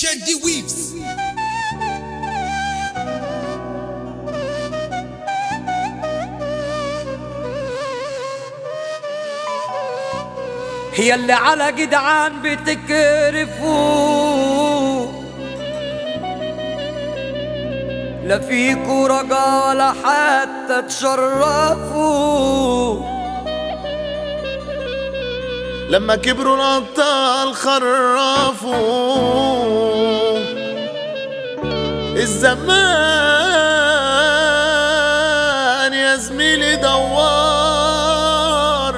Shandy Weaves هي اللي على جدعان بتكرفوا لا فيكوا رجا ولا حتى تشرفوا لما كبروا الأبطال خرفوا الزمان يا زميلي دوار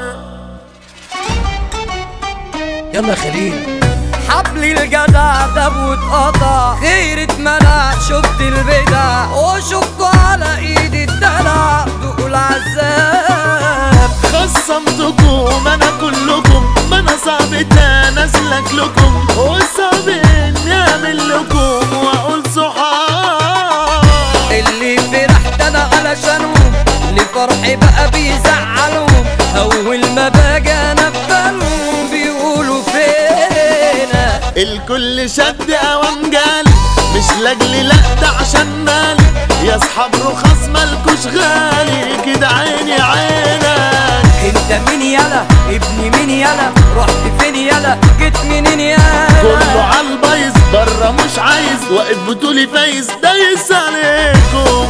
يلا يا خليل حبل الجدع دب واتقطع خيرة منع شفت البدع وشفتوا على ايدي الدلع دوقوا العذاب خصمتكم انا كلكم ما انا صعب اتنازلك لكم وصعب اني اعمل لكم واقول صحاب اللي فرحت انا علشانهم اللي فرحي بقى بيزعلهم اول ما باجي انبلهم بيقولوا فينا الكل شد اوام جالي مش لاجلي لا ده عشان مالي يا اصحاب رخص مالكوش غالي كده عيني عينك انت مين يلا ابني مين يلا رحت فين يلا جيت منين يلا كله عالبايظ بره مش عايز واقف بطولي فايز دايس عليكم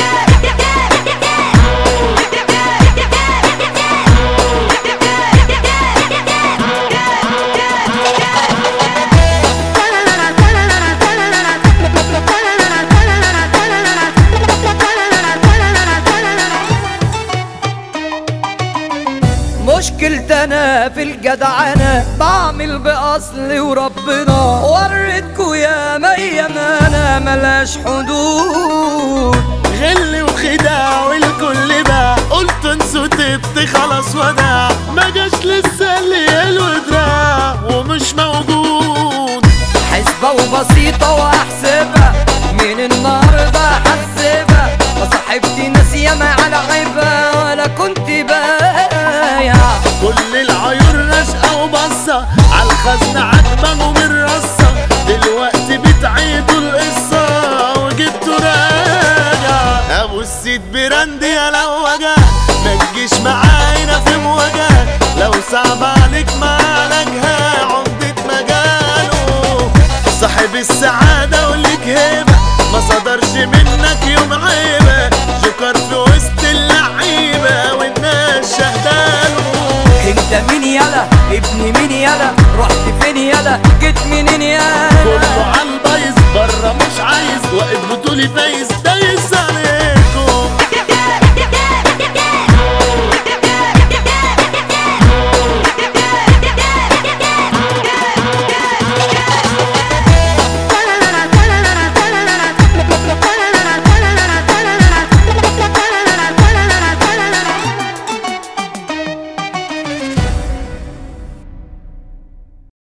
مشكلتي انا في الجدعنة بعمل باصلي وربنا وريتكوا يا ميم انا ملاش حدود غل وخداع والكل باع قلت انسوا تبت خلاص وداع ما جاش لسه اللي الودراع ومش موجود حسبة وبسيطة واحسبها من النهاردة هحسبها وصاحبتي ناس ياما على عيبها ولا كنت بايع كل العيون رشقة وبصة عالخزنة عجبة وبالرصة دلوقتي بتعيدوا القصة وجبتوا راجع ابو السيد براندي يا لو وجع ما تجيش معانا في مواجهة لو صعب عليك معالجها عمدة مجاله صاحب السعادة وليك هيبة ما صدرش منك يوم عيبة جوكر في وسط اللعيبة والناس شهداله انت مين يلا ابني مين يلا رحت فين يلا جيت منين يلا كله عالبايظ بره مش عايز واقف بطولي فايز